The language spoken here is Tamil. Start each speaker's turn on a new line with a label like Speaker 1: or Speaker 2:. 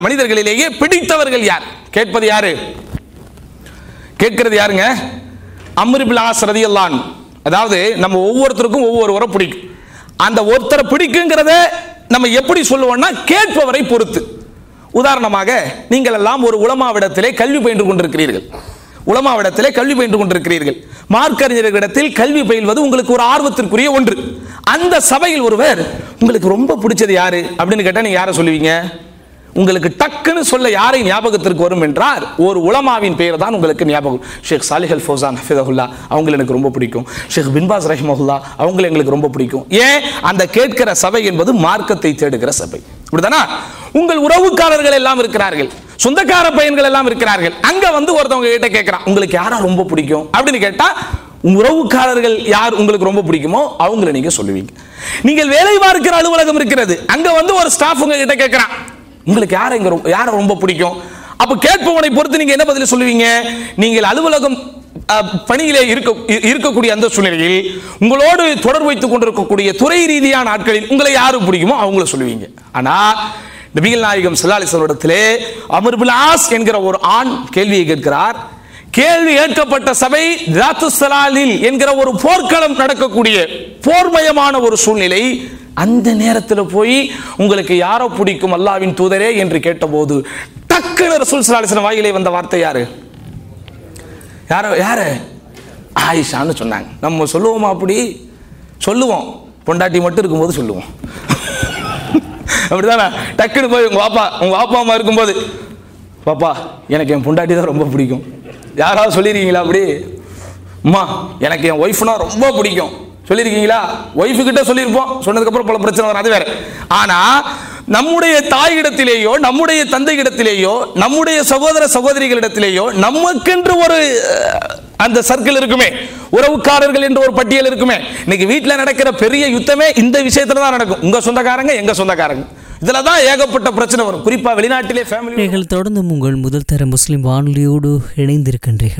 Speaker 1: மனிதர்களிலேயே பிடித்தவர்கள் யார் கேட்பது யாரு கேட்கிறது யாருங்க அம்ரிபில் ஆஸ் ரதியல்லான் அதாவது நம்ம ஒவ்வொருத்தருக்கும் ஒவ்வொருவரை பிடிக்கும் அந்த ஒருத்தரை பிடிக்குங்கிறத நம்ம எப்படி சொல்லுவோம்னா கேட்பவரை பொறுத்து உதாரணமாக நீங்கள் எல்லாம் ஒரு உலமாவிடத்திலே கல்வி பயின்று கொண்டிருக்கிறீர்கள் உலமாவிடத்திலே கல்வி பயின்று கொண்டிருக்கிறீர்கள் மார்க்கறிஞர்களிடத்தில் கல்வி பயில்வது உங்களுக்கு ஒரு ஆர்வத்திற்குரிய ஒன்று அந்த சபையில் ஒருவர் உங்களுக்கு ரொம்ப பிடிச்சது யாரு அப்படின்னு கேட்டா நீங்க யாரை சொல்லுவீங்க உங்களுக்கு டக்குன்னு சொல்ல யாரை ஞாபகத்திற்கு வரும் என்றால் ஒரு உலமாவின் பெயர் தான் உங்களுக்கு ஞாபகம் ஷேக் சாலிஹ் அல் ஃபௌசான் ஹஃபிதஹுல்லா அவங்களை எனக்கு ரொம்ப பிடிக்கும் ஷேக் பின்பாஸ் ரஹிமஹுல்லா அவங்களை எங்களுக்கு ரொம்ப பிடிக்கும் ஏன் அந்த கேட்கிற சபை என்பது மார்க்கத்தை தேடுகிற சபை இப்படிதானா உங்கள் உறவுக்காரர்கள் எல்லாம் இருக்கிறார்கள் சொந்தக்கார பையன்கள் எல்லாம் இருக்கிறார்கள் அங்க வந்து ஒருத்தவங்க கிட்ட கேட்கறான் உங்களுக்கு யாரா ரொம்ப பிடிக்கும் அப்படின்னு கேட்டா உங்க உறவுக்காரர்கள் யார் உங்களுக்கு ரொம்ப பிடிக்குமோ அவங்கள நீங்க சொல்லுவீங்க நீங்கள் வேலை பார்க்கிற அலுவலகம் இருக்கிறது அங்க வந்து ஒரு ஸ்டாஃப் உங்க கிட்ட கேட்கறான் உங்களுக்கு யாரை இங்க ரொம்ப- யாரை ரொம்ப பிடிக்கும் அப்ப கேட்பவனை பொறுத்து நீங்க என்ன பதில் சொல்லுவீங்க நீங்கள் அலுவலகம் அஹ், பணியிலே இருக்க இ- இருக்கக்கூடிய அந்த சூழ்நிலையில் உங்களோடு தொடர்பு வைத்துக் கொண்டிருக்கக்கூடிய துறை ரீதியான ஆட்களில் உங்களை யாரு பிடிக்குமோ அவங்கள சொல்லுவீங்க ஆனா நபிகள் நாயகம் சல்லாலிசனிடத்திலே அமர்புல் ஆஸ் என்கிற ஒரு ஆண் கேள்வியை கேட்கிறார் கேள்வி கேட்கப்பட்ட சபை தாத்து சலாலில் என்கிற ஒரு போர்க்களம் நடக்கக்கூடிய போர்மயமான ஒரு சூழ்நிலை அந்த நேரத்தில் போய் உங்களுக்கு யாரோ பிடிக்கும் அல்லாவின் தூதரே என்று கேட்டபோது டக்குன்னு ரசூல் சலாலிசன் வாயிலே வந்த வார்த்தை யாரு யாரோ யாரு ஆயிஷான்னு சொன்னாங்க நம்ம சொல்லுவோமா அப்படி சொல்லுவோம் பொண்டாட்டி மட்டும் இருக்கும்போது சொல்லுவோம் அப்படிதானே டக்குன்னு போய் உங்க பாப்பா உங்க பாப்பா அம்மா இருக்கும்போது பாப்பா எனக்கு என் பொண்டாட்டி தான் ரொம்ப பிடிக்கும் யாராவது சொல்லியிருக்கீங்களா அப்படி அம்மா எனக்கு என் ஒய்ஃப்னா ரொம்ப பிடிக்கும் சொல்லியிருக்கீங்களா ஒய்ஃபு கிட்ட சொல்லியிருப்போம் சொன்னதுக்கப்புறம் பல பிரச்சனை வரும் அது வேற ஆனா நம்முடைய தாயிடத்திலேயோ நம்முடைய தந்தையிடத்திலேயோ நம்முடைய சகோதர சகோதரிகளிடத்திலேயோ நமக்கென்று ஒரு அஹ், அந்த சர்க்கிள் இருக்குமே உறவுக்காரர்கள் என்று ஒரு பட்டியல் இருக்குமே இன்னைக்கு வீட்டில் நடக்கிற பெரிய யுத்தமே இந்த விஷயத்துல தான் நடக்கும் உங்க சொந்தக்காரங்க எங்க சொந்தக்காரங்க இதுல தான் ஏகப்பட்ட பிரச்சனை வரும் குறிப்பா வெளிநாட்டிலே ஃபேமிலி
Speaker 2: நீங்கள் தொடர்ந்து உங்கள் முதல் தர முஸ்லிம் வானொலியோடு இணைந்திருக்கின்றீர்கள்